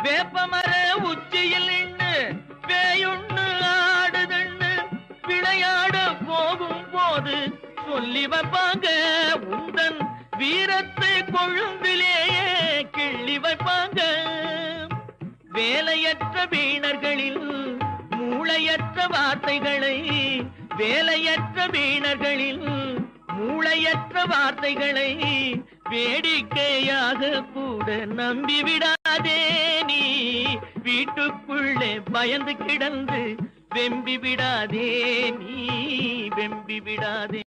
வேப்பமர உச்சியில் நின்று பேயுண்ணு ஆடுதுன்னு விளையாட போகும் போது சொல்லி வைப்பாங்க உந்தன் வீரத்தை கொழும்பிலேயே கிள்ளி வைப்பாங்க வேலையற்ற வீணர்களில் மூளையற்ற வார்த்தைகளை வேலையற்ற வீணர்களில் மூளையற்ற வார்த்தைகளை வேடிக்கையாக கூட நம்பி விடாதே நீ வீட்டுக்குள்ளே பயந்து கிடந்து வெம்பி விடாதே நீ வெம்பி விடாதே